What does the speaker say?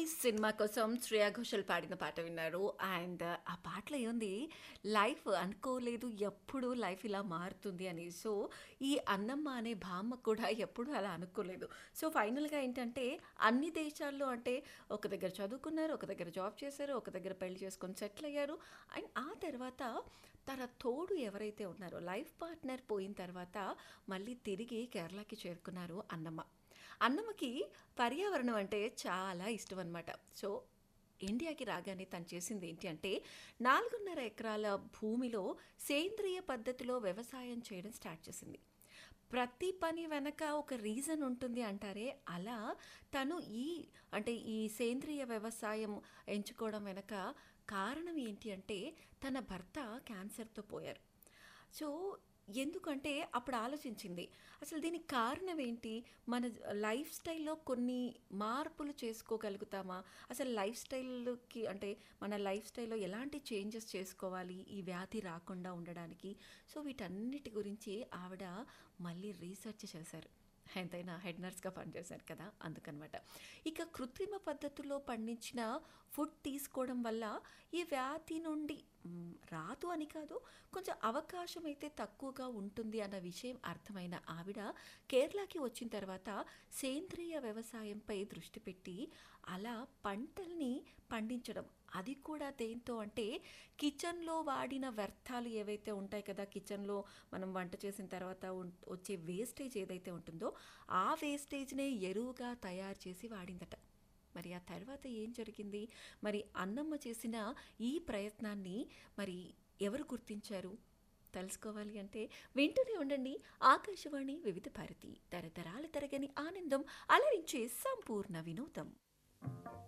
cinema కోసం శ్రేయా ఘోషల్ పాడిన పాట విన్నారు అండ్ ఆ పాటలో ఏముంది లైఫ్ అనుకోలేదు ఎప్పుడు లైఫ్ ఇలా మారుతుంది అని సో ఈ అన్నమ్మ అనే భామ కూడా ఎప్పుడు అలా అనుకోలేదు సో ఫైనల్గా ఏంటంటే అన్ని దేశాల్లో అంటే ఒక దగ్గర చదువుకున్నారు ఒక దగ్గర జాబ్ చేశారు ఒక దగ్గర పెళ్లి చేసుకొని సెటిల్ అయ్యారు అండ్ ఆ తర్వాత తన తోడు ఎవరైతే ఉన్నారో లైఫ్ పార్ట్నర్ పోయిన తర్వాత మళ్ళీ తిరిగి కేరళకి చేరుకున్నారు అన్నమ్మ అన్నమ్మకి పర్యావరణం అంటే చాలా ఇష్టం అనమాట సో ఇండియాకి రాగానే తను చేసింది ఏంటి అంటే నాలుగున్నర ఎకరాల భూమిలో సేంద్రియ పద్ధతిలో వ్యవసాయం చేయడం స్టార్ట్ చేసింది ప్రతి పని వెనక ఒక రీజన్ ఉంటుంది అంటారే అలా తను ఈ అంటే ఈ సేంద్రియ వ్యవసాయం ఎంచుకోవడం వెనక కారణం ఏంటి అంటే తన భర్త క్యాన్సర్తో పోయారు సో ఎందుకంటే అప్పుడు ఆలోచించింది అసలు దీనికి కారణం ఏంటి మన లైఫ్ స్టైల్లో కొన్ని మార్పులు చేసుకోగలుగుతామా అసలు లైఫ్ స్టైల్కి అంటే మన లైఫ్ స్టైల్లో ఎలాంటి చేంజెస్ చేసుకోవాలి ఈ వ్యాధి రాకుండా ఉండడానికి సో వీటన్నిటి గురించి ఆవిడ మళ్ళీ రీసెర్చ్ చేశారు ఎంతైనా హెడ్ నర్స్గా పనిచేశారు కదా అందుకనమాట ఇక కృత్రిమ పద్ధతుల్లో పండించిన ఫుడ్ తీసుకోవడం వల్ల ఈ వ్యాధి నుండి మ్, రాదు అని కాదు కొంచెం అవకాశం అయితే తక్కువగా ఉంటుంది అన్న విషయం అర్థమైన ఆవిడ కేరళకి వచ్చిన తర్వాత సేంద్రియ వ్యవసాయంపై దృష్టి పెట్టి అలా పంటల్ని పండించడం అది కూడా దేంతో అంటే కిచెన్లో వాడిన వ్యర్థాలు ఏవైతే ఉంటాయి కదా కిచెన్లో మనం వంట చేసిన తర్వాత ఉన్- వచ్చే వేస్టేజ్ ఏదైతే ఉంటుందో ఆ వేస్టేజ్నే ఎరువుగా తయారు చేసి వాడిందట మరి ఆ తర్వాత ఏం జరిగింది మరి అన్నమ్మ చేసిన ఈ ప్రయత్నాన్ని మరి ఎవరు గుర్తించారు తెలుసుకోవాలి అంటే వింటూనే ఉండండి ఆకాశవాణి వివిధ భారతి తరతరాల తరగని ఆనందం అలరించే సంపూర్ణ వినోదం